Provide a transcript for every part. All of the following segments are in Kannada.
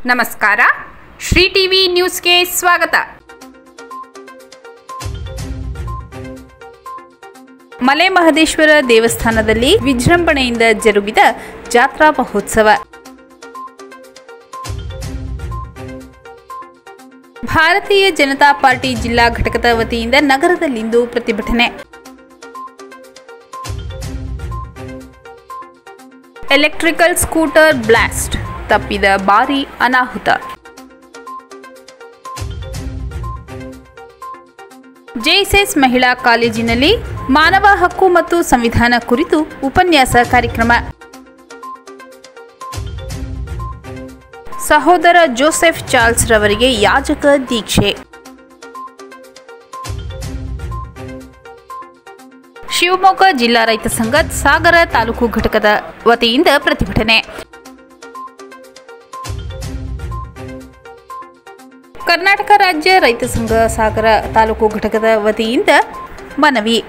ನಮಸ್ಕಾರ ಶ್ರೀ ಟಿವಿ ನ್ಯೂಸ್ಗೆ ಸ್ವಾಗತ ಮಲೆ ಮಹದೇಶ್ವರ ದೇವಸ್ಥಾನದಲ್ಲಿ ವಿಜೃಂಭಣೆಯಿಂದ ಜರುಗಿದ ಜಾತ್ರಾ ಮಹೋತ್ಸವ ಭಾರತೀಯ ಜನತಾ ಪಾರ್ಟಿ ಜಿಲ್ಲಾ ಘಟಕದ ವತಿಯಿಂದ ನಗರದಲ್ಲಿಂದು ಪ್ರತಿಭಟನೆ ಎಲೆಕ್ಟ್ರಿಕಲ್ ಸ್ಕೂಟರ್ ಬ್ಲಾಸ್ಟ್ ತಪ್ಪಿದ ಭಾರಿ ಅನಾಹುತ ಜೆಎಸ್ಎಸ್ ಮಹಿಳಾ ಕಾಲೇಜಿನಲ್ಲಿ ಮಾನವ ಹಕ್ಕು ಮತ್ತು ಸಂವಿಧಾನ ಕುರಿತು ಉಪನ್ಯಾಸ ಕಾರ್ಯಕ್ರಮ ಸಹೋದರ ಜೋಸೆಫ್ ಚಾರ್ಲ್ಸ್ ರವರಿಗೆ ಯಾಜಕ ದೀಕ್ಷೆ ಶಿವಮೊಗ್ಗ ಜಿಲ್ಲಾ ರೈತ ಸಂಘ ಸಾಗರ ತಾಲೂಕು ಘಟಕದ ವತಿಯಿಂದ ಪ್ರತಿಭಟನೆ ಕರ್ನಾಟಕ ರಾಜ್ಯ ರೈತ ಸಂಘ ಸಾಗರ ತಾಲೂಕು ಘಟಕದ ವತಿಯಿಂದ ಮನವಿ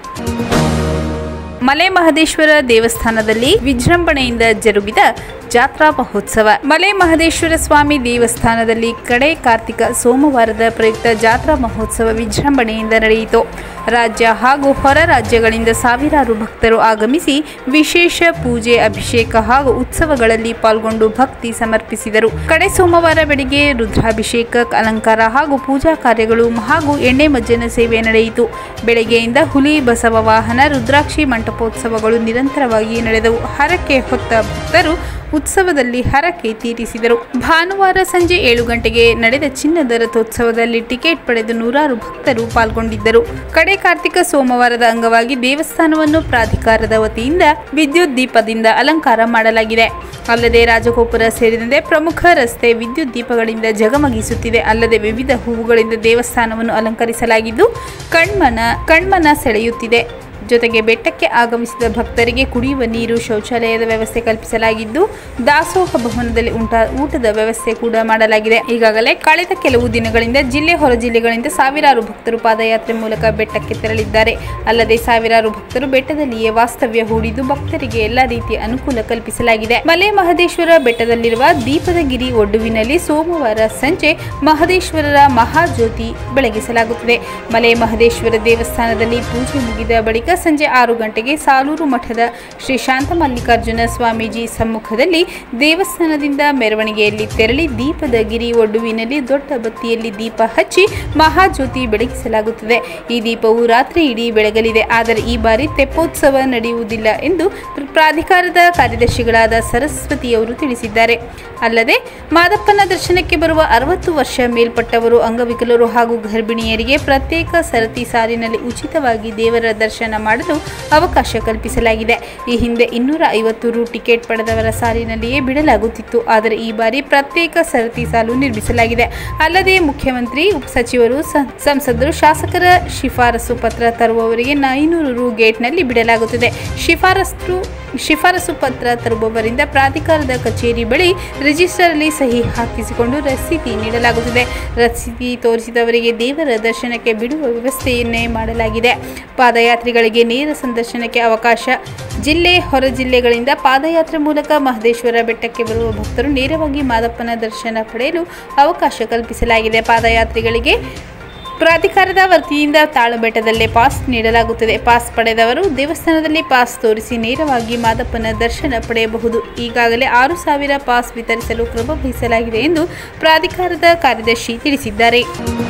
ಮಲೆ ಮಹದೇಶ್ವರ ದೇವಸ್ಥಾನದಲ್ಲಿ ವಿಜೃಂಭಣೆಯಿಂದ ಜರುಗಿದ ಜಾತ್ರಾ ಮಹೋತ್ಸವ ಮಲೆ ಮಹದೇಶ್ವರ ಸ್ವಾಮಿ ದೇವಸ್ಥಾನದಲ್ಲಿ ಕಡೆ ಕಾರ್ತಿಕ ಸೋಮವಾರದ ಪ್ರಯುಕ್ತ ಜಾತ್ರಾ ಮಹೋತ್ಸವ ವಿಜೃಂಭಣೆಯಿಂದ ನಡೆಯಿತು ರಾಜ್ಯ ಹಾಗೂ ಹೊರ ರಾಜ್ಯಗಳಿಂದ ಸಾವಿರಾರು ಭಕ್ತರು ಆಗಮಿಸಿ ವಿಶೇಷ ಪೂಜೆ ಅಭಿಷೇಕ ಹಾಗೂ ಉತ್ಸವಗಳಲ್ಲಿ ಪಾಲ್ಗೊಂಡು ಭಕ್ತಿ ಸಮರ್ಪಿಸಿದರು ಕಡೆ ಸೋಮವಾರ ಬೆಳಿಗ್ಗೆ ರುದ್ರಾಭಿಷೇಕ ಅಲಂಕಾರ ಹಾಗೂ ಪೂಜಾ ಕಾರ್ಯಗಳು ಹಾಗೂ ಎಣ್ಣೆ ಮಜ್ಜನ ಸೇವೆ ನಡೆಯಿತು ಬೆಳಗ್ಗೆಯಿಂದ ಹುಲಿ ಬಸವ ವಾಹನ ರುದ್ರಾಕ್ಷಿ ಮಂಟಪೋತ್ಸವಗಳು ನಿರಂತರವಾಗಿ ನಡೆದವು ಹರಕೆ ಹೊತ್ತ ಭಕ್ತರು ಉತ್ಸವದಲ್ಲಿ ಹರಕೆ ತೀರಿಸಿದರು ಭಾನುವಾರ ಸಂಜೆ ಏಳು ಗಂಟೆಗೆ ನಡೆದ ಚಿನ್ನದ ರಥೋತ್ಸವದಲ್ಲಿ ಟಿಕೆಟ್ ಪಡೆದು ನೂರಾರು ಭಕ್ತರು ಪಾಲ್ಗೊಂಡಿದ್ದರು ಕಡೆ ಕಾರ್ತಿಕ ಸೋಮವಾರದ ಅಂಗವಾಗಿ ದೇವಸ್ಥಾನವನ್ನು ಪ್ರಾಧಿಕಾರದ ವತಿಯಿಂದ ವಿದ್ಯುತ್ ದೀಪದಿಂದ ಅಲಂಕಾರ ಮಾಡಲಾಗಿದೆ ಅಲ್ಲದೆ ರಾಜಗೋಪುರ ಸೇರಿದಂತೆ ಪ್ರಮುಖ ರಸ್ತೆ ವಿದ್ಯುತ್ ದೀಪಗಳಿಂದ ಜಗಮಗಿಸುತ್ತಿದೆ ಅಲ್ಲದೆ ವಿವಿಧ ಹೂವುಗಳಿಂದ ದೇವಸ್ಥಾನವನ್ನು ಅಲಂಕರಿಸಲಾಗಿದ್ದು ಕಣ್ಮನ ಕಣ್ಮನ ಸೆಳೆಯುತ್ತಿದೆ ಜೊತೆಗೆ ಬೆಟ್ಟಕ್ಕೆ ಆಗಮಿಸಿದ ಭಕ್ತರಿಗೆ ಕುಡಿಯುವ ನೀರು ಶೌಚಾಲಯದ ವ್ಯವಸ್ಥೆ ಕಲ್ಪಿಸಲಾಗಿದ್ದು ದಾಸೋಹ ಭವನದಲ್ಲಿ ಉಂಟಾ ಊಟದ ವ್ಯವಸ್ಥೆ ಕೂಡ ಮಾಡಲಾಗಿದೆ ಈಗಾಗಲೇ ಕಳೆದ ಕೆಲವು ದಿನಗಳಿಂದ ಜಿಲ್ಲೆ ಹೊರ ಜಿಲ್ಲೆಗಳಿಂದ ಸಾವಿರಾರು ಭಕ್ತರು ಪಾದಯಾತ್ರೆ ಮೂಲಕ ಬೆಟ್ಟಕ್ಕೆ ತೆರಳಿದ್ದಾರೆ ಅಲ್ಲದೆ ಸಾವಿರಾರು ಭಕ್ತರು ಬೆಟ್ಟದಲ್ಲಿಯೇ ವಾಸ್ತವ್ಯ ಹೂಡಿದ್ದು ಭಕ್ತರಿಗೆ ಎಲ್ಲಾ ರೀತಿಯ ಅನುಕೂಲ ಕಲ್ಪಿಸಲಾಗಿದೆ ಮಲೆ ಮಹದೇಶ್ವರ ಬೆಟ್ಟದಲ್ಲಿರುವ ದೀಪದ ಗಿರಿ ಒಡ್ಡುವಿನಲ್ಲಿ ಸೋಮವಾರ ಸಂಜೆ ಮಹದೇಶ್ವರರ ಮಹಾಜ್ಯೋತಿ ಬೆಳಗಿಸಲಾಗುತ್ತದೆ ಮಲೆ ಮಹದೇಶ್ವರ ದೇವಸ್ಥಾನದಲ್ಲಿ ಪೂಜೆ ಮುಗಿದ ಬಳಿಕ ಸಂಜೆ ಆರು ಗಂಟೆಗೆ ಸಾಲೂರು ಮಠದ ಶ್ರೀ ಶಾಂತಮಲ್ಲಿಕಾರ್ಜುನ ಸ್ವಾಮೀಜಿ ಸಮ್ಮುಖದಲ್ಲಿ ದೇವಸ್ಥಾನದಿಂದ ಮೆರವಣಿಗೆಯಲ್ಲಿ ತೆರಳಿ ದೀಪದ ಗಿರಿ ಒಡ್ಡುವಿನಲ್ಲಿ ದೊಡ್ಡ ಬತ್ತಿಯಲ್ಲಿ ದೀಪ ಹಚ್ಚಿ ಮಹಾಜ್ಯೋತಿ ಬೆಳಗಿಸಲಾಗುತ್ತದೆ ಈ ದೀಪವು ರಾತ್ರಿ ಇಡೀ ಬೆಳಗಲಿದೆ ಆದರೆ ಈ ಬಾರಿ ತೆಪ್ಪೋತ್ಸವ ನಡೆಯುವುದಿಲ್ಲ ಎಂದು ಪ್ರಾಧಿಕಾರದ ಕಾರ್ಯದರ್ಶಿಗಳಾದ ಸರಸ್ವತಿಯವರು ತಿಳಿಸಿದ್ದಾರೆ ಅಲ್ಲದೆ ಮಾದಪ್ಪನ ದರ್ಶನಕ್ಕೆ ಬರುವ ಅರವತ್ತು ವರ್ಷ ಮೇಲ್ಪಟ್ಟವರು ಅಂಗವಿಕಲರು ಹಾಗೂ ಗರ್ಭಿಣಿಯರಿಗೆ ಪ್ರತ್ಯೇಕ ಸರತಿ ಸಾಲಿನಲ್ಲಿ ಉಚಿತವಾಗಿ ದೇವರ ದರ್ಶನ ಮಾಡಲು ಅವಕಾಶ ಕಲ್ಪಿಸಲಾಗಿದೆ ಈ ಹಿಂದೆ ಇನ್ನೂರ ಐವತ್ತು ರು ಟಿಕೆಟ್ ಪಡೆದವರ ಸಾಲಿನಲ್ಲಿಯೇ ಬಿಡಲಾಗುತ್ತಿತ್ತು ಆದರೆ ಈ ಬಾರಿ ಪ್ರತ್ಯೇಕ ಸರತಿ ಸಾಲು ನಿರ್ಮಿಸಲಾಗಿದೆ ಅಲ್ಲದೆ ಮುಖ್ಯಮಂತ್ರಿ ಉಪಸಚಿವರು ಸ- ಸಂಸದರು ಶಾಸಕರ ಶಿಫಾರಸು ಪತ್ರ ತರುವವರಿಗೆ ಐನೂರು ರು ಗೇಟ್ನಲ್ಲಿ ಬಿಡಲಾಗುತ್ತದೆ ಶಿಫಾರಸು ಶಿಫಾರಸು ಪತ್ರ ತರುವವರಿಂದ ಪ್ರಾಧಿಕಾರದ ಕಚೇರಿ ಬಳಿ ರಿಜಿಸ್ಟರ್ನಲ್ಲಿ ಸಹಿ ಹಾಕಿಸಿಕೊಂಡು ರಸೀದಿ ನೀಡಲಾಗುತ್ತದೆ ರಸೀದಿ ತೋರಿಸಿದವರಿಗೆ ದೇವರ ದರ್ಶನಕ್ಕೆ ಬಿಡುವ ವ್ಯವಸ್ಥೆಯನ್ನೇ ಮಾಡಲಾಗಿದೆ ಪಾದಯಾತ್ರಿಗಳಿಗೆ ನೇರ ಸಂದರ್ಶನಕ್ಕೆ ಅವಕಾಶ ಜಿಲ್ಲೆ ಹೊರ ಜಿಲ್ಲೆಗಳಿಂದ ಪಾದಯಾತ್ರೆ ಮೂಲಕ ಮಹದೇಶ್ವರ ಬೆಟ್ಟಕ್ಕೆ ಬರುವ ಭಕ್ತರು ನೇರವಾಗಿ ಮಾದಪ್ಪನ ದರ್ಶನ ಪಡೆಯಲು ಅವಕಾಶ ಕಲ್ಪಿಸಲಾಗಿದೆ ಪಾದಯಾತ್ರಿಗಳಿಗೆ ಪ್ರಾಧಿಕಾರದ ವತಿಯಿಂದ ತಾಳಬೆಟ್ಟದಲ್ಲೇ ಪಾಸ್ ನೀಡಲಾಗುತ್ತದೆ ಪಾಸ್ ಪಡೆದವರು ದೇವಸ್ಥಾನದಲ್ಲಿ ಪಾಸ್ ತೋರಿಸಿ ನೇರವಾಗಿ ಮಾದಪ್ಪನ ದರ್ಶನ ಪಡೆಯಬಹುದು ಈಗಾಗಲೇ ಆರು ಸಾವಿರ ಪಾಸ್ ವಿತರಿಸಲು ಕ್ರಮ ವಹಿಸಲಾಗಿದೆ ಎಂದು ಪ್ರಾಧಿಕಾರದ ಕಾರ್ಯದರ್ಶಿ ತಿಳಿಸಿದ್ದಾರೆ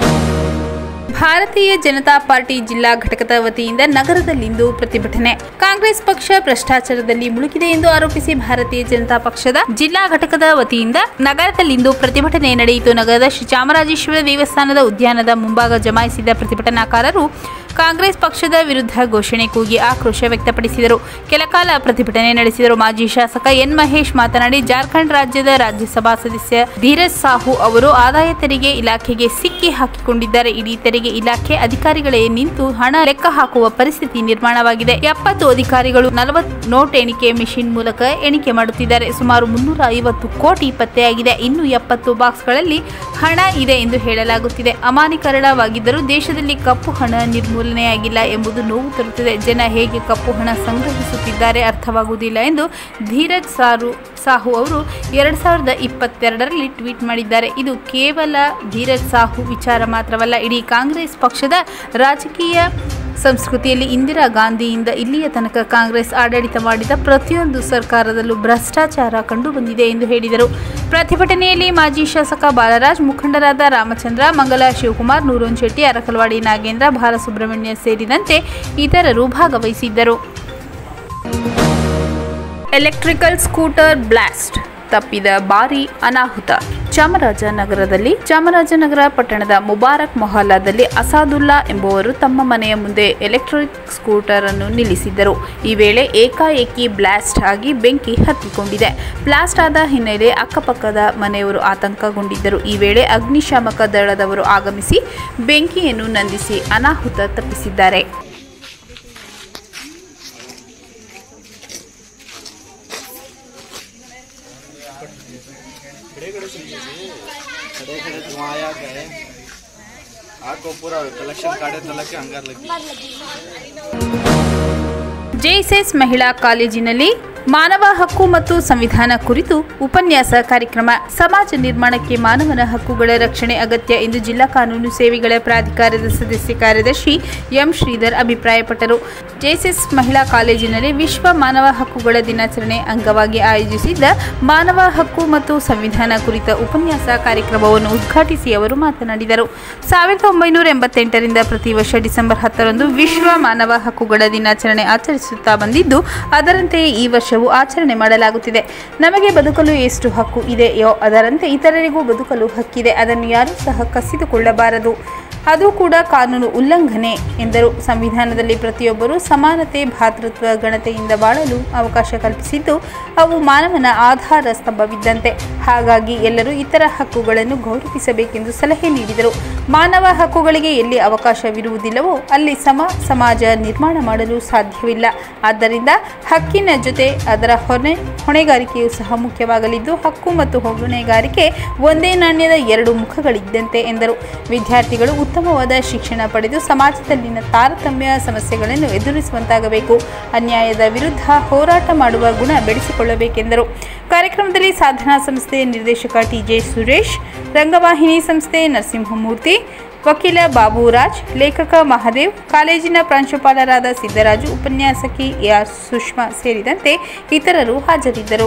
ಭಾರತೀಯ ಜನತಾ ಪಾರ್ಟಿ ಜಿಲ್ಲಾ ಘಟಕದ ವತಿಯಿಂದ ನಗರದಲ್ಲಿಂದು ಪ್ರತಿಭಟನೆ ಕಾಂಗ್ರೆಸ್ ಪಕ್ಷ ಭ್ರಷ್ಟಾಚಾರದಲ್ಲಿ ಮುಳುಗಿದೆ ಎಂದು ಆರೋಪಿಸಿ ಭಾರತೀಯ ಜನತಾ ಪಕ್ಷದ ಜಿಲ್ಲಾ ಘಟಕದ ವತಿಯಿಂದ ನಗರದಲ್ಲಿಂದು ಪ್ರತಿಭಟನೆ ನಡೆಯಿತು ನಗರದ ಶ್ರೀ ಚಾಮರಾಜೇಶ್ವರ ದೇವಸ್ಥಾನದ ಉದ್ಯಾನದ ಮುಂಭಾಗ ಜಮಾಯಿಸಿದ ಪ್ರತಿಭಟನಾಕಾರರು ಕಾಂಗ್ರೆಸ್ ಪಕ್ಷದ ವಿರುದ್ಧ ಘೋಷಣೆ ಕೂಗಿ ಆಕ್ರೋಶ ವ್ಯಕ್ತಪಡಿಸಿದರು ಕೆಲಕಾಲ ಪ್ರತಿಭಟನೆ ನಡೆಸಿದರು ಮಾಜಿ ಶಾಸಕ ಎನ್ ಮಹೇಶ್ ಮಾತನಾಡಿ ಜಾರ್ಖಂಡ್ ರಾಜ್ಯದ ರಾಜ್ಯಸಭಾ ಸದಸ್ಯ ಧೀರಜ್ ಸಾಹು ಅವರು ಆದಾಯ ತೆರಿಗೆ ಇಲಾಖೆಗೆ ಸಿಕ್ಕಿ ಹಾಕಿಕೊಂಡಿದ್ದಾರೆ ಇಡೀ ತೆರಿಗೆ ಇಲಾಖೆ ಅಧಿಕಾರಿಗಳೇ ನಿಂತು ಹಣ ಲೆಕ್ಕ ಹಾಕುವ ಪರಿಸ್ಥಿತಿ ನಿರ್ಮಾಣವಾಗಿದೆ ಎಪ್ಪತ್ತು ಅಧಿಕಾರಿಗಳು ನಲವತ್ತು ನೋಟ್ ಎಣಿಕೆ ಮಿಷಿನ್ ಮೂಲಕ ಎಣಿಕೆ ಮಾಡುತ್ತಿದ್ದಾರೆ ಸುಮಾರು ಮುನ್ನೂರ ಐವತ್ತು ಕೋಟಿ ಪತ್ತೆಯಾಗಿದೆ ಇನ್ನು ಎಪ್ಪತ್ತು ಬಾಕ್ಸ್ಗಳಲ್ಲಿ ಹಣ ಇದೆ ಎಂದು ಹೇಳಲಾಗುತ್ತಿದೆ ಅಮಾನೀಕರಣವಾಗಿದ್ದರೂ ದೇಶದಲ್ಲಿ ಕಪ್ಪು ಹಣ ನಿರ್ಮೂಲನೆ ನಿರ್ಮೂಲನೆಯಾಗಿಲ್ಲ ಎಂಬುದು ನೋವು ತರುತ್ತದೆ ಜನ ಹೇಗೆ ಕಪ್ಪು ಹಣ ಸಂಗ್ರಹಿಸುತ್ತಿದ್ದಾರೆ ಅರ್ಥವಾಗುವುದಿಲ್ಲ ಎಂದು ಧೀರಜ್ ಸಾರು ಸಾಹು ಅವರು ಎರಡು ಸಾವಿರದ ಇಪ್ಪತ್ತೆರಡರಲ್ಲಿ ಟ್ವೀಟ್ ಮಾಡಿದ್ದಾರೆ ಇದು ಕೇವಲ ಧೀರಜ್ ಸಾಹು ವಿಚಾರ ಮಾತ್ರವಲ್ಲ ಇಡೀ ಕಾಂಗ್ರೆಸ್ ಪಕ್ಷದ ರಾಜಕೀಯ ಸಂಸ್ಕೃತಿಯಲ್ಲಿ ಇಂದಿರಾ ಗಾಂಧಿಯಿಂದ ಇಲ್ಲಿಯ ತನಕ ಕಾಂಗ್ರೆಸ್ ಆಡಳಿತ ಮಾಡಿದ ಪ್ರತಿಯೊಂದು ಸರ್ಕಾರದಲ್ಲೂ ಭ್ರಷ್ಟಾಚಾರ ಕಂಡುಬಂದಿದೆ ಎಂದು ಹೇಳಿದರು ಪ್ರತಿಭಟನೆಯಲ್ಲಿ ಮಾಜಿ ಶಾಸಕ ಬಾಲರಾಜ್ ಮುಖಂಡರಾದ ರಾಮಚಂದ್ರ ಮಂಗಲ ಶಿವಕುಮಾರ್ ನೂರೋನ್ ಶೆಟ್ಟಿ ಅರಕಲವಾಡಿ ನಾಗೇಂದ್ರ ಬಾಲಸುಬ್ರಹ್ಮಣ್ಯ ಸೇರಿದಂತೆ ಇತರರು ಭಾಗವಹಿಸಿದ್ದರು ಎಲೆಕ್ಟ್ರಿಕಲ್ ಸ್ಕೂಟರ್ ಬ್ಲಾಸ್ಟ್ ತಪ್ಪಿದ ಭಾರಿ ಅನಾಹುತ ಚಾಮರಾಜನಗರದಲ್ಲಿ ಚಾಮರಾಜನಗರ ಪಟ್ಟಣದ ಮುಬಾರಕ್ ಮೊಹಲ್ಲಾದಲ್ಲಿ ಅಸಾದುಲ್ಲಾ ಎಂಬುವರು ತಮ್ಮ ಮನೆಯ ಮುಂದೆ ಎಲೆಕ್ಟ್ರಿಕ್ ಸ್ಕೂಟರ್ ಅನ್ನು ನಿಲ್ಲಿಸಿದ್ದರು ಈ ವೇಳೆ ಏಕಾಏಕಿ ಬ್ಲಾಸ್ಟ್ ಆಗಿ ಬೆಂಕಿ ಹತ್ತಿಕೊಂಡಿದೆ ಬ್ಲಾಸ್ಟ್ ಆದ ಹಿನ್ನೆಲೆ ಅಕ್ಕಪಕ್ಕದ ಮನೆಯವರು ಆತಂಕಗೊಂಡಿದ್ದರು ಈ ವೇಳೆ ಅಗ್ನಿಶಾಮಕ ದಳದವರು ಆಗಮಿಸಿ ಬೆಂಕಿಯನ್ನು ನಂದಿಸಿ ಅನಾಹುತ ತಪ್ಪಿಸಿದ್ದಾರೆ खड़े खड़े धुआं आया गए आग को पूरा कलेक्शन काटे तलक के अंगार लगी ಜೆಎಸ್ಎಸ್ ಮಹಿಳಾ ಕಾಲೇಜಿನಲ್ಲಿ ಮಾನವ ಹಕ್ಕು ಮತ್ತು ಸಂವಿಧಾನ ಕುರಿತು ಉಪನ್ಯಾಸ ಕಾರ್ಯಕ್ರಮ ಸಮಾಜ ನಿರ್ಮಾಣಕ್ಕೆ ಮಾನವನ ಹಕ್ಕುಗಳ ರಕ್ಷಣೆ ಅಗತ್ಯ ಎಂದು ಜಿಲ್ಲಾ ಕಾನೂನು ಸೇವೆಗಳ ಪ್ರಾಧಿಕಾರದ ಸದಸ್ಯ ಕಾರ್ಯದರ್ಶಿ ಎಂ ಶ್ರೀಧರ್ ಅಭಿಪ್ರಾಯಪಟ್ಟರು ಜೆಎಸ್ಎಸ್ ಮಹಿಳಾ ಕಾಲೇಜಿನಲ್ಲಿ ವಿಶ್ವ ಮಾನವ ಹಕ್ಕುಗಳ ದಿನಾಚರಣೆ ಅಂಗವಾಗಿ ಆಯೋಜಿಸಿದ್ದ ಮಾನವ ಹಕ್ಕು ಮತ್ತು ಸಂವಿಧಾನ ಕುರಿತ ಉಪನ್ಯಾಸ ಕಾರ್ಯಕ್ರಮವನ್ನು ಉದ್ಘಾಟಿಸಿ ಅವರು ಮಾತನಾಡಿದರು ಸಾವಿರದ ಒಂಬೈನೂರ ಎಂಬತ್ತೆಂಟರಿಂದ ಪ್ರತಿ ವರ್ಷ ಡಿಸೆಂಬರ್ ಹತ್ತರಂದು ವಿಶ್ವ ಮಾನವ ಹಕ್ಕುಗಳ ದಿನಾಚರಣೆ ಆಚರಿಸುತ್ತಾ ಬಂದಿದ್ದು ಅದರಂತೆಯೇ ಈ ವರ್ಷವೂ ಆಚರಣೆ ಮಾಡಲಾಗುತ್ತಿದೆ ನಮಗೆ ಬದುಕಲು ಎಷ್ಟು ಹಕ್ಕು ಇದೆಯೋ ಅದರಂತೆ ಇತರರಿಗೂ ಬದುಕಲು ಹಕ್ಕಿದೆ ಅದನ್ನು ಯಾರೂ ಸಹ ಕಸಿದುಕೊಳ್ಳಬಾರದು ಅದು ಕೂಡ ಕಾನೂನು ಉಲ್ಲಂಘನೆ ಎಂದರು ಸಂವಿಧಾನದಲ್ಲಿ ಪ್ರತಿಯೊಬ್ಬರೂ ಸಮಾನತೆ ಭಾತೃತ್ವ ಗಣತೆಯಿಂದ ಬಾಳಲು ಅವಕಾಶ ಕಲ್ಪಿಸಿದ್ದು ಅವು ಮಾನವನ ಆಧಾರ ಸ್ತಂಭವಿದ್ದಂತೆ ಹಾಗಾಗಿ ಎಲ್ಲರೂ ಇತರ ಹಕ್ಕುಗಳನ್ನು ಗೌರವಿಸಬೇಕೆಂದು ಸಲಹೆ ನೀಡಿದರು ಮಾನವ ಹಕ್ಕುಗಳಿಗೆ ಎಲ್ಲಿ ಅವಕಾಶವಿರುವುದಿಲ್ಲವೋ ಅಲ್ಲಿ ಸಮ ಸಮಾಜ ನಿರ್ಮಾಣ ಮಾಡಲು ಸಾಧ್ಯವಿಲ್ಲ ಆದ್ದರಿಂದ ಹಕ್ಕಿನ ಜೊತೆ ಅದರ ಹೊಣೆ ಹೊಣೆಗಾರಿಕೆಯೂ ಸಹ ಮುಖ್ಯವಾಗಲಿದ್ದು ಹಕ್ಕು ಮತ್ತು ಹೊಣೆಗಾರಿಕೆ ಒಂದೇ ನಾಣ್ಯದ ಎರಡು ಮುಖಗಳಿದ್ದಂತೆ ಎಂದರು ವಿದ್ಯಾರ್ಥಿಗಳು ಉತ್ತಮವಾದ ಶಿಕ್ಷಣ ಪಡೆದು ಸಮಾಜದಲ್ಲಿನ ತಾರತಮ್ಯ ಸಮಸ್ಯೆಗಳನ್ನು ಎದುರಿಸುವಂತಾಗಬೇಕು ಅನ್ಯಾಯದ ವಿರುದ್ಧ ಹೋರಾಟ ಮಾಡುವ ಗುಣ ಬೆಳೆಸಿಕೊಳ್ಳಬೇಕೆಂದರು ಕಾರ್ಯಕ್ರಮದಲ್ಲಿ ಸಾಧನಾ ಸಂಸ್ಥೆ ನಿರ್ದೇಶಕ ಟಿಜೆ ಸುರೇಶ್ ರಂಗವಾಹಿನಿ ಸಂಸ್ಥೆ ನರಸಿಂಹಮೂರ್ತಿ ವಕೀಲ ಬಾಬುರಾಜ್ ಲೇಖಕ ಮಹಾದೇವ್ ಕಾಲೇಜಿನ ಪ್ರಾಂಶುಪಾಲರಾದ ಸಿದ್ದರಾಜು ಉಪನ್ಯಾಸಕಿ ಎಆರ್ ಸುಷ್ಮಾ ಸೇರಿದಂತೆ ಇತರರು ಹಾಜರಿದ್ದರು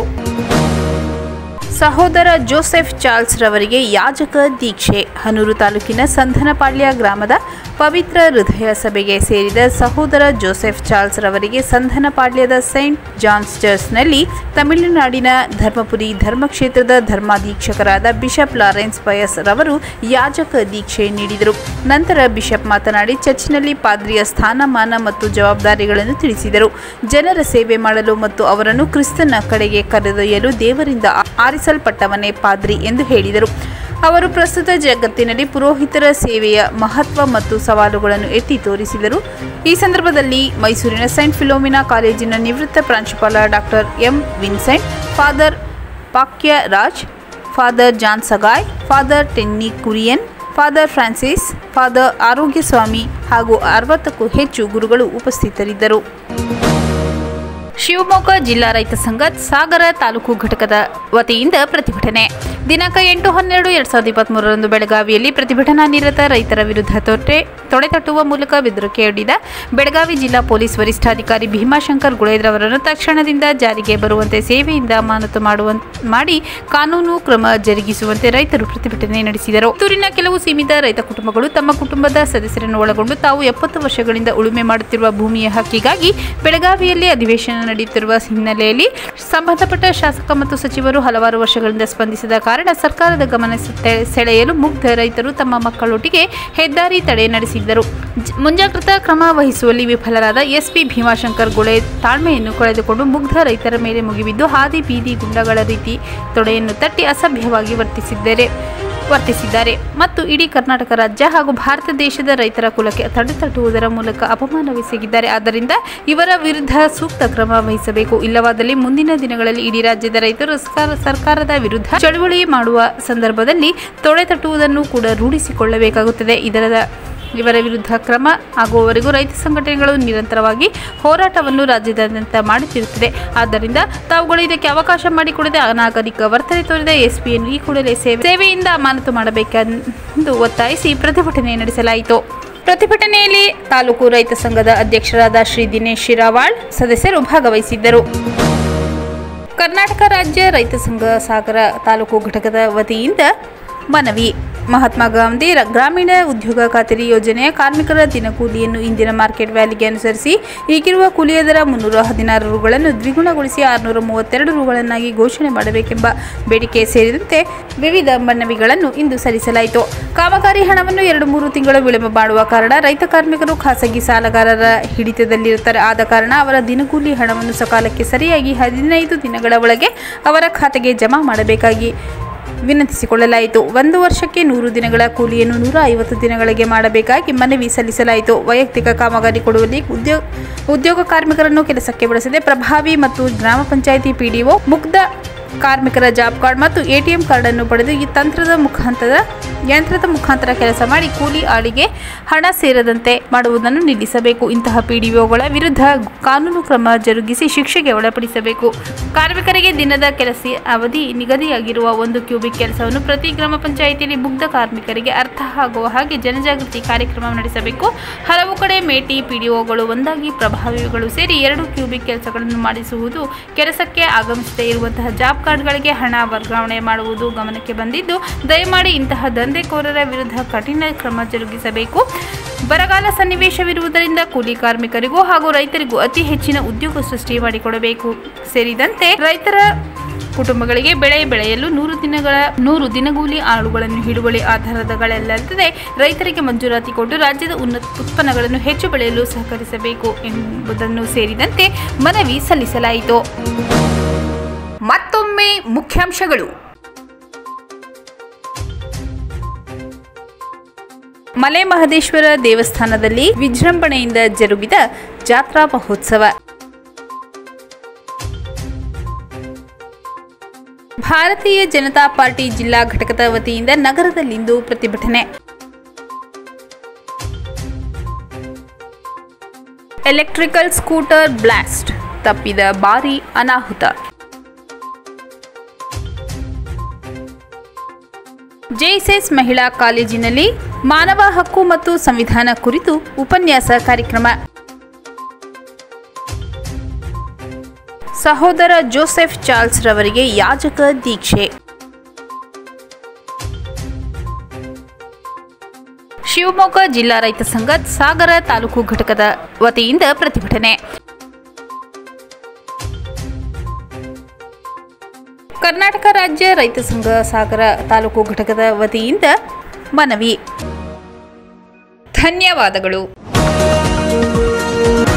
ಸಹೋದರ ಜೋಸೆಫ್ ಚಾರ್ಲ್ಸ್ ರವರಿಗೆ ಯಾಜಕ ದೀಕ್ಷೆ ಹನೂರು ತಾಲೂಕಿನ ಸಂಧನಪಾಳ್ಯ ಗ್ರಾಮದ ಪವಿತ್ರ ಹೃದಯ ಸಭೆಗೆ ಸೇರಿದ ಸಹೋದರ ಜೋಸೆಫ್ ಚಾರ್ಲ್ಸ್ ರವರಿಗೆ ಸಂಧನಪಾಳ್ಯದ ಸೈಂಟ್ ಜಾನ್ಸ್ ಚರ್ಚ್ನಲ್ಲಿ ತಮಿಳುನಾಡಿನ ಧರ್ಮಪುರಿ ಧರ್ಮಕ್ಷೇತ್ರದ ಧರ್ಮಾಧೀಕ್ಷಕರಾದ ಬಿಷಪ್ ಲಾರೆನ್ಸ್ ಪಯಸ್ ರವರು ಯಾಜಕ ದೀಕ್ಷೆ ನೀಡಿದರು ನಂತರ ಬಿಷಪ್ ಮಾತನಾಡಿ ಚರ್ಚಿನಲ್ಲಿ ಪಾದ್ರಿಯ ಸ್ಥಾನಮಾನ ಮತ್ತು ಜವಾಬ್ದಾರಿಗಳನ್ನು ತಿಳಿಸಿದರು ಜನರ ಸೇವೆ ಮಾಡಲು ಮತ್ತು ಅವರನ್ನು ಕ್ರಿಸ್ತನ ಕಡೆಗೆ ಕರೆದೊಯ್ಯಲು ದೇವರಿಂದ ಆರಿಸಲ್ಪಟ್ಟವನೇ ಪಾದ್ರಿ ಎಂದು ಹೇಳಿದರು ಅವರು ಪ್ರಸ್ತುತ ಜಗತ್ತಿನಲ್ಲಿ ಪುರೋಹಿತರ ಸೇವೆಯ ಮಹತ್ವ ಮತ್ತು ಸವಾಲುಗಳನ್ನು ಎತ್ತಿ ತೋರಿಸಿದರು ಈ ಸಂದರ್ಭದಲ್ಲಿ ಮೈಸೂರಿನ ಸೈಂಟ್ ಫಿಲೋಮಿನಾ ಕಾಲೇಜಿನ ನಿವೃತ್ತ ಪ್ರಾಂಶುಪಾಲ doctor M Vincent father Pakya Raj father John Sagai father Tenny Kurian father Francis father Arogyaswamy ಹಾಗೂ ಅರವತ್ತಕ್ಕೂ ಹೆಚ್ಚು ಗುರುಗಳು ಉಪಸ್ಥಿತರಿದ್ದರು ಶಿವಮೊಗ್ಗ ಜಿಲ್ಲಾ ರೈತ ಸಂಘ ಸಾಗರ ತಾಲೂಕು ಘಟಕದ ವತಿಯಿಂದ ಪ್ರತಿಭಟನೆ ದಿನಾಂಕ ಎಂಟು ಹನ್ನೆರಡು ಎರಡ್ ಸಾವಿರದ ಇಪ್ಪತ್ಮೂರರಂದು ಬೆಳಗಾವಿಯಲ್ಲಿ ಪ್ರತಿಭಟನಾ ನಿರತ ರೈತರ ವಿರುದ್ಧ ತೊಟ್ಟೆ ತೊಡೆತಟ್ಟುವ ಮೂಲಕ ಬೆದರಿಕೆಯೊಡ್ಡಿದ ಬೆಳಗಾವಿ ಜಿಲ್ಲಾ ಪೊಲೀಸ್ ವರಿಷ್ಠಾಧಿಕಾರಿ ಭೀಮಾಶಂಕರ್ ಗುಳೇದ್ರವರನ್ನು ತಕ್ಷಣದಿಂದ ಜಾರಿಗೆ ಬರುವಂತೆ ಸೇವೆಯಿಂದ ಅಮಾನತು ಮಾಡುವ ಮಾಡಿ ಕಾನೂನು ಕ್ರಮ ಜರುಗಿಸುವಂತೆ ರೈತರು ಪ್ರತಿಭಟನೆ ನಡೆಸಿದರು ಪುತ್ತೂರಿನ ಕೆಲವು ಸೀಮಿತ ರೈತ ಕುಟುಂಬಗಳು ತಮ್ಮ ಕುಟುಂಬದ ಸದಸ್ಯರನ್ನು ಒಳಗೊಂಡು ತಾವು ಎಪ್ಪತ್ತು ವರ್ಷಗಳಿಂದ ಉಳುಮೆ ಮಾಡುತ್ತಿರುವ ಭೂಮಿಯ ಹಕ್ಕಿಗಾಗಿ ಬೆಳಗಾವಿಯಲ್ಲಿ ಅಧಿವೇಶನ ನಡೆಯುತ್ತಿರುವ ಹಿನ್ನೆಲೆಯಲ್ಲಿ ಸಂಬಂಧಪಟ್ಟ ಶಾಸಕ ಮತ್ತು ಸಚಿವರು ಹಲವಾರು ವರ್ಷಗಳಿಂದ ಸ್ಪಂದಿಸದ ಕಾರಣ ಸರ್ಕಾರದ ಗಮನ ಸೆ- ಸೆಳೆಯಲು ಮುಗ್ಧ ರೈತರು ತಮ್ಮ ಮಕ್ಕಳೊಟ್ಟಿಗೆ ಹೆದ್ದಾರಿ ತಡೆ ನಡೆಸಿದ್ದರು ಜ- ಮುಂಜಾಗ್ರತಾ ಕ್ರಮ ವಹಿಸುವಲ್ಲಿ ವಿಫಲರಾದ ಎಸ್ಪಿ ಭೀಮಾಶಂಕರ್ ಗುಳೆ ತಾಳ್ಮೆಯನ್ನು ಕಳೆದುಕೊಂಡು ಮುಗ್ಧ ರೈತರ ಮೇಲೆ ಮುಗಿಬಿದ್ದು ಹಾದಿ ಬೀದಿ ಗುಂಡಗಳ ರೀತಿ ತೊಡೆಯನ್ನು ತಟ್ಟಿ ಅಸಭ್ಯವಾಗಿ ವರ್ತಿಸಿದ್ದಾರೆ ವರ್ತಿಸಿದ್ದಾರೆ ಮತ್ತು ಇಡೀ ಕರ್ನಾಟಕ ರಾಜ್ಯ ಹಾಗೂ ಭಾರತ ದೇಶದ ರೈತರ ಕುಲಕ್ಕೆ ತಡೆತಟ್ಟುವುದರ ಮೂಲಕ ಅಪಮಾನವೆಸಗಿದ್ದಾರೆ ಆದ್ದರಿಂದ ಇವರ ವಿರುದ್ಧ ಸೂಕ್ತ ಕ್ರಮ ವಹಿಸಬೇಕು ಇಲ್ಲವಾದಲ್ಲಿ ಮುಂದಿನ ದಿನಗಳಲ್ಲಿ ಇಡೀ ರಾಜ್ಯದ ರೈತರು ಸರ್ಕಾರ- ಸರ್ಕಾರದ ವಿರುದ್ಧ ಚಳುವಳಿ ಮಾಡುವ ಸಂದರ್ಭದಲ್ಲಿ ತೊಡೆತಟ್ಟುವುದನ್ನು ಕೂಡ ರೂಢಿಸಿಕೊಳ್ಳಬೇಕಾಗುತ್ತದೆ ಇದರ ಇವರ ವಿರುದ್ಧ ಕ್ರಮ ಆಗುವವರೆಗೂ ರೈತ ಸಂಘಟನೆಗಳು ನಿರಂತರವಾಗಿ ಹೋರಾಟವನ್ನು ರಾಜ್ಯದಾದ್ಯಂತ ಮಾಡುತ್ತಿರುತ್ತದೆ ಆದ್ದರಿಂದ ತಾವುಗಳು ಇದಕ್ಕೆ ಅವಕಾಶ ಮಾಡಿಕೊಡದೆ ಅನಾಗರಿಕ ವರ್ತನೆ ತೋರಿದ ಎಸ್ಪಿಯನ್ನು ಈ ಕೂಡಲೇ ಸೇವೆ ಸೇವೆಯಿಂದ ಅಮಾನತು ಮಾಡಬೇಕೆಂದು ಒತ್ತಾಯಿಸಿ ಪ್ರತಿಭಟನೆ ನಡೆಸಲಾಯಿತು ಪ್ರತಿಭಟನೆಯಲ್ಲಿ ತಾಲೂಕು ರೈತ ಸಂಘದ ಅಧ್ಯಕ್ಷರಾದ ಶ್ರೀ ದಿನೇಶ್ ಶಿರಾವಾಳ್ ಸದಸ್ಯರು ಭಾಗವಹಿಸಿದ್ದರು ಕರ್ನಾಟಕ ರಾಜ್ಯ ರೈತ ಸಂಘ ಸಾಗರ ತಾಲೂಕು ಘಟಕದ ವತಿಯಿಂದ ಮನವಿ ಮಹಾತ್ಮ ಗಾಂಧಿ ರ- ಗ್ರಾಮೀಣ ಉದ್ಯೋಗ ಖಾತರಿ ಯೋಜನೆಯ ಕಾರ್ಮಿಕರ ದಿನಕೂಲಿಯನ್ನು ಇಂದಿನ ಮಾರ್ಕೆಟ್ ವ್ಯಾಲಿಗೆ ಅನುಸರಿಸಿ ಈಗಿರುವ ಕೂಲಿಯ ದರ ಮುನ್ನೂರ ಹದಿನಾರು ರುಗಳನ್ನು ದ್ವಿಗುಣಗೊಳಿಸಿ ಆರುನೂರ ಮೂವತ್ತೆರಡು ರುಗಳನ್ನಾಗಿ ಘೋಷಣೆ ಮಾಡಬೇಕೆಂಬ ಬೇಡಿಕೆ ಸೇರಿದಂತೆ ವಿವಿಧ ಮನವಿಗಳನ್ನು ಇಂದು ಸಲ್ಲಿಸಲಾಯಿತು ಕಾಮಗಾರಿ ಹಣವನ್ನು ಎರಡು ಮೂರು ತಿಂಗಳು ವಿಳಂಬ ಮಾಡುವ ಕಾರಣ ರೈತ ಕಾರ್ಮಿಕರು ಖಾಸಗಿ ಸಾಲಗಾರರ ಹಿಡಿತದಲ್ಲಿರುತ್ತಾರೆ ಆದ ಕಾರಣ ಅವರ ದಿನಗೂಲಿ ಹಣವನ್ನು ಸಕಾಲಕ್ಕೆ ಸರಿಯಾಗಿ ಹದಿನೈದು ದಿನಗಳ ಒಳಗೆ ಅವರ ಖಾತೆಗೆ ಜಮಾ ಮಾಡಬೇಕಾಗಿ ವಿನಂತಿಸಿಕೊಳ್ಳಲಾಯಿತು ಒಂದು ವರ್ಷಕ್ಕೆ ನೂರು ದಿನಗಳ ಕೂಲಿಯನ್ನು ನೂರ ಐವತ್ತು ದಿನಗಳಿಗೆ ಮಾಡಬೇಕಾಗಿ ಮನವಿ ಸಲ್ಲಿಸಲಾಯಿತು ವೈಯಕ್ತಿಕ ಕಾಮಗಾರಿ ಕೊಡುವಲ್ಲಿ ಉದ್ಯೋಗ ಉದ್ಯೋಗ ಕಾರ್ಮಿಕರನ್ನು ಕೆಲಸಕ್ಕೆ ಬಳಸದೆ ಪ್ರಭಾವಿ ಮತ್ತು ಗ್ರಾಮ ಪಂಚಾಯಿತಿ ಪಿಡಿಒ ಮುಗ್ಧ ಕಾರ್ಮಿಕರ ಜಾಬ್ ಕಾರ್ಡ್ ಮತ್ತು ಎಟಿಎಂ ಕಾರ್ಡ್ ಅನ್ನು ಪಡೆದು ಈ ತಂತ್ರದ ಮುಖಾಂತರ ಯಂತ್ರದ ಮುಖಾಂತರ ಕೆಲಸ ಮಾಡಿ ಕೂಲಿ ಆಳಿಗೆ ಹಣ ಸೇರದಂತೆ ಮಾಡುವುದನ್ನು ನಿಲ್ಲಿಸಬೇಕು ಇಂತಹ ಪಿಡಿಒಗಳ ವಿರುದ್ಧ ಕಾನೂನು ಕ್ರಮ ಜರುಗಿಸಿ ಶಿಕ್ಷೆಗೆ ಒಳಪಡಿಸಬೇಕು ಕಾರ್ಮಿಕರಿಗೆ ದಿನದ ಕೆಲಸ ಅವಧಿ ನಿಗದಿಯಾಗಿರುವ ಒಂದು ಕ್ಯೂಬಿಕ್ ಕೆಲಸವನ್ನು ಪ್ರತಿ ಗ್ರಾಮ ಪಂಚಾಯಿತಿಯಲ್ಲಿ ಮುಗ್ಧ ಕಾರ್ಮಿಕರಿಗೆ ಅರ್ಥ ಆಗುವ ಹಾಗೆ ಜನಜಾಗೃತಿ ಕಾರ್ಯಕ್ರಮ ನಡೆಸಬೇಕು ಹಲವು ಕಡೆ ಮೇಟಿ ಪಿಡಿಒಗಳು ಒಂದಾಗಿ ಪ್ರಭಾವಿಗಳು ಸೇರಿ ಎರಡು ಕ್ಯೂಬಿಕ್ ಕೆಲಸಗಳನ್ನು ಮಾಡಿಸುವುದು ಕೆಲಸಕ್ಕೆ ಆಗಮಿಸದೇ ಇರುವಂತಹ ಜಾಬ್ ಕಾರ್ಡ್ಗಳಿಗೆ ಹಣ ವರ್ಗಾವಣೆ ಮಾಡುವುದು ಗಮನಕ್ಕೆ ಬಂದಿದ್ದು ದಯಮಾಡಿ ಇಂತಹ ದಂಧೆಕೋರರ ವಿರುದ್ಧ ಕಠಿಣ ಕ್ರಮ ಜರುಗಿಸಬೇಕು ಬರಗಾಲ ಸನ್ನಿವೇಶವಿರುವುದರಿಂದ ಕೂಲಿ ಕಾರ್ಮಿಕರಿಗೂ ಹಾಗೂ ರೈತರಿಗೂ ಅತಿ ಹೆಚ್ಚಿನ ಉದ್ಯೋಗ ಸೃಷ್ಟಿ ಮಾಡಿಕೊಡಬೇಕು ಸೇರಿದಂತೆ ರೈತರ ಕುಟುಂಬಗಳಿಗೆ ಬೆಳೆ ಬೆಳೆಯಲು ನೂರು ದಿನಗಳ ನೂರು ದಿನಗೂಲಿ ಆಳುಗಳನ್ನು ಹಿಡುವಳಿ ಆಧಾರದಗಳಲ್ಲದೆ ರೈತರಿಗೆ ಮಂಜೂರಾತಿ ಕೊಟ್ಟು ರಾಜ್ಯದ ಉನ್ನತ ಉತ್ಪನ್ನಗಳನ್ನು ಹೆಚ್ಚು ಬೆಳೆಯಲು ಸಹಕರಿಸಬೇಕು ಎಂಬುದನ್ನು ಸೇರಿದಂತೆ ಮನವಿ ಸಲ್ಲಿಸಲಾಯಿತು ಮತ್ತೊಮ್ಮೆ ಮುಖ್ಯಾಂಶಗಳು ಮಲೆ ಮಹದೇಶ್ವರ ದೇವಸ್ಥಾನದಲ್ಲಿ ವಿಜೃಂಭಣೆಯಿಂದ ಜರುಗಿದ ಜಾತ್ರಾ ಮಹೋತ್ಸವ ಭಾರತೀಯ ಜನತಾ ಪಾರ್ಟಿ ಜಿಲ್ಲಾ ಘಟಕದ ವತಿಯಿಂದ ನಗರದಲ್ಲಿಂದು ಪ್ರತಿಭಟನೆ ಎಲೆಕ್ಟ್ರಿಕಲ್ ಸ್ಕೂಟರ್ ಬ್ಲಾಸ್ಟ್ ತಪ್ಪಿದ ಭಾರಿ ಅನಾಹುತ ಜೆಎಸ್ಎಸ್ ಮಹಿಳಾ ಕಾಲೇಜಿನಲ್ಲಿ ಮಾನವ ಹಕ್ಕು ಮತ್ತು ಸಂವಿಧಾನ ಕುರಿತು ಉಪನ್ಯಾಸ ಕಾರ್ಯಕ್ರಮ ಸಹೋದರ ಜೋಸೆಫ್ ಚಾರ್ಲ್ಸ್ ರವರಿಗೆ ಯಾಜಕ ದೀಕ್ಷೆ ಶಿವಮೊಗ್ಗ ಜಿಲ್ಲಾ ರೈತ ಸಂಘ ಸಾಗರ ತಾಲೂಕು ಘಟಕದ ವತಿಯಿಂದ ಪ್ರತಿಭಟನೆ ಕರ್ನಾಟಕ ರಾಜ್ಯ ರೈತ ಸಂಘ ಸಾಗರ ತಾಲೂಕು ಘಟಕದ ವತಿಯಿಂದ ಮನವಿ ಧನ್ಯವಾದಗಳು